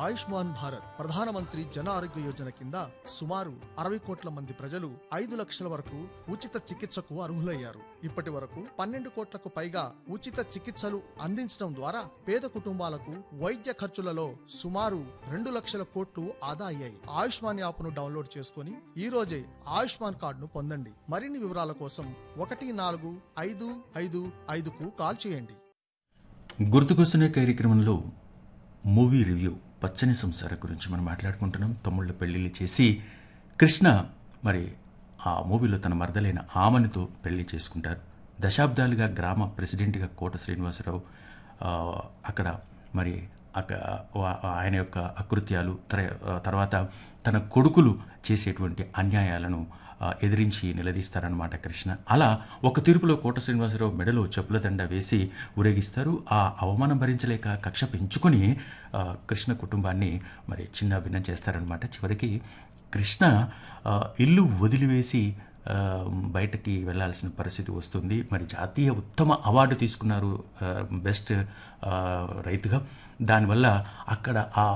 ఆయుష్మాన్ భారత్ ప్రధానమంత్రి జన ఆరోగ్య యోజన కింద సుమారు అరవై కోట్ల మంది ప్రజలు ఐదు లక్షల వరకు ఉచిత చికిత్సకు అర్హులయ్యారు ఇప్పటి వరకు పన్నెండు కోట్లకు పైగా ఉచిత చికిత్సలు అందించడం ద్వారా పేద కుటుంబాలకు వైద్య ఖర్చులలో సుమారు రెండు లక్షల కోట్లు ఆదా అయ్యాయి ఆయుష్మాన్ యాప్ను డౌన్లోడ్ చేసుకుని ఈ రోజే ఆయుష్మాన్ కార్డును పొందండి మరిన్ని వివరాల కోసం ఒకటి నాలుగు ఐదు ఐదు ఐదుకు కాల్ చేయండి గుర్తుకొస్తున్న కార్యక్రమంలో మూవీ రివ్యూ పచ్చని సంసార గురించి మనం మాట్లాడుకుంటున్నాం తమ్ముళ్ళ పెళ్లిళ్ళు చేసి కృష్ణ మరి ఆ మూవీలో తన మరదలైన ఆమనితో పెళ్లి చేసుకుంటారు దశాబ్దాలుగా గ్రామ ప్రెసిడెంట్గా కోట శ్రీనివాసరావు ఆ, అక్కడ మరి అక- వా- ఆయన యొక్క అకృత్యాలు తర- తర్వాత తన కొడుకులు చేసేటువంటి అన్యాయాలను ఆ, ఎదిరించి నిలదీస్తారనమాట కృష్ణ అలా ఒక తీర్పులో కోట శ్రీనివాసరావు మెడలో చెప్పుల దండ వేసి ఊరేగిస్తారు ఆ అవమానం భరించలేక కక్ష పెంచుకొని ఆ, కృష్ణ కుటుంబాన్ని మరి చిన్న భిన్నం చేస్తారనమాట చివరికి కృష్ణ ఆ, ఇల్లు వదిలివేసి ఆ, బయటకి వెళ్ళాల్సిన పరిస్థితి వస్తుంది మరి జాతీయ ఉత్తమ అవార్డు తీసుకున్నారు ఆ, బెస్ట్ ఆ, రైతుగా దానివల్ల అక్కడ ఆ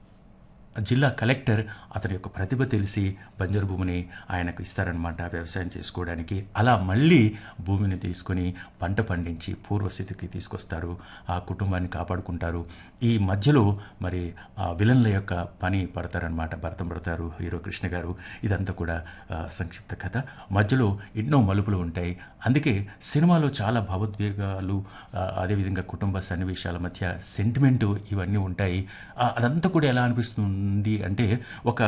జిల్లా కలెక్టర్ అతని యొక్క ప్రతిభ తెలిసి బంజరు భూమిని ఆయనకు ఇస్తారనమాట వ్యవసాయం చేసుకోవడానికి అలా మళ్ళీ భూమిని తీసుకొని పంట పండించి పూర్వస్థితికి తీసుకొస్తారు ఆ కుటుంబాన్ని కాపాడుకుంటారు ఈ మధ్యలో మరి ఆ విలన్ల యొక్క పని పడతారనమాట భరతం పడతారు హీరో కృష్ణ గారు ఇదంతా కూడా ఆ, సంక్షిప్త కథ మధ్యలో ఎన్నో మలుపులు ఉంటాయి అందుకే సినిమాలో చాలా భావోద్వేగాలు ఆ, అదేవిధంగా కుటుంబ సన్నివేశాల మధ్య సెంటిమెంటు ఇవన్నీ ఉంటాయి ఆ, అదంతా కూడా ఎలా అనిపిస్తుంది అంటే ఒక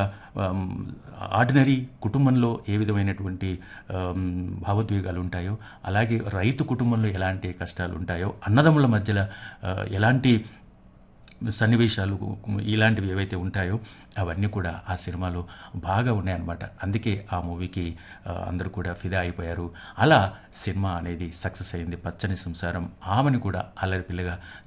ఆర్డినరీ కుటుంబంలో ఏ విధమైనటువంటి ఆమ్, భావోద్వేగాలు ఉంటాయో అలాగే రైతు కుటుంబంలో ఎలాంటి కష్టాలు ఉంటాయో అన్నదమ్ముల మధ్యలో ఆ, ఎలాంటి సన్నివేశాలు ఇలాంటివి ఏవైతే ఉంటాయో అవన్నీ కూడా ఆ సినిమాలో బాగా ఉన్నాయన్నమాట అందుకే ఆ మూవీకి ఆ, అందరూ కూడా ఫిదా అయిపోయారు అలా సినిమా అనేది సక్సెస్ అయింది పచ్చని సంసారం ఆమెను కూడా అల్లరి పిల్లగా